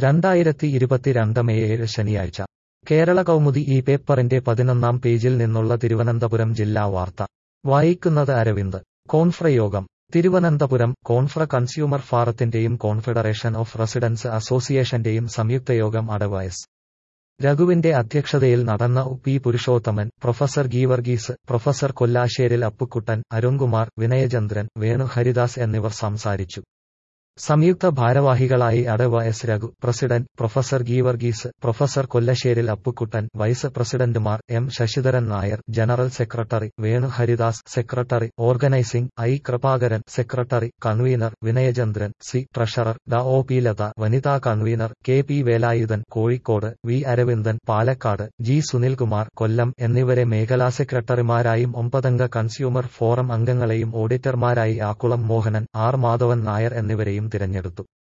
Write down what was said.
രണ്ടായിരത്തി ഇരുപത്തിരണ്ട് മെയ് ഏഴ് ശനിയാഴ്ച കേരള കൗമുദി ഈ പേപ്പറിന്റെ പതിനൊന്നാം പേജിൽ നിന്നുള്ള തിരുവനന്തപുരം ജില്ലാ വാർത്ത വായിക്കുന്നത് അരവിന്ദ് കോൺഫ്ര യോഗം തിരുവനന്തപുരം കോൺഫ്ര കൺസ്യൂമർ ഫാറത്തിന്റെയും കോൺഫെഡറേഷൻ ഓഫ് റെസിഡൻസ് അസോസിയേഷന്റെയും സംയുക്തയോഗം അടവ് എസ് രഘുവിന്റെ അധ്യക്ഷതയിൽ നടന്ന ഉ P Purushothaman professor Geevarghese professor Kollasseril Appukuttan Arunkumar Vinayachandran Venu Haridas എന്നിവർ സംസാരിച്ചു സംയുക്ത ഭാരവാഹികളായി Adav S Raghu president professor Geevarghese professor Kollasseril Appukuttan vice പ്രസിഡന്റുമാർ M Sasidharan Nair general secretary Venu Haridas secretary organising I Kripakaran secretary convener Vinayachandran C treasurer ഡ ഒ പി ലത വനിതാ convener K P Velayudhan Kozhikode V Aravindan Palakkad G Sunilkumar Kollam എന്നിവരെ മേഖലാ സെക്രട്ടറിമാരായും ഒമ്പതംഗ കൺസ്യൂമർ ഫോറം അംഗങ്ങളെയും ഓഡിറ്റർമാരായി ആക്കുളം മോഹനൻ ആർ മാധവൻ നായർ എന്നിവരെയും തിരഞ്ഞെടുത്തു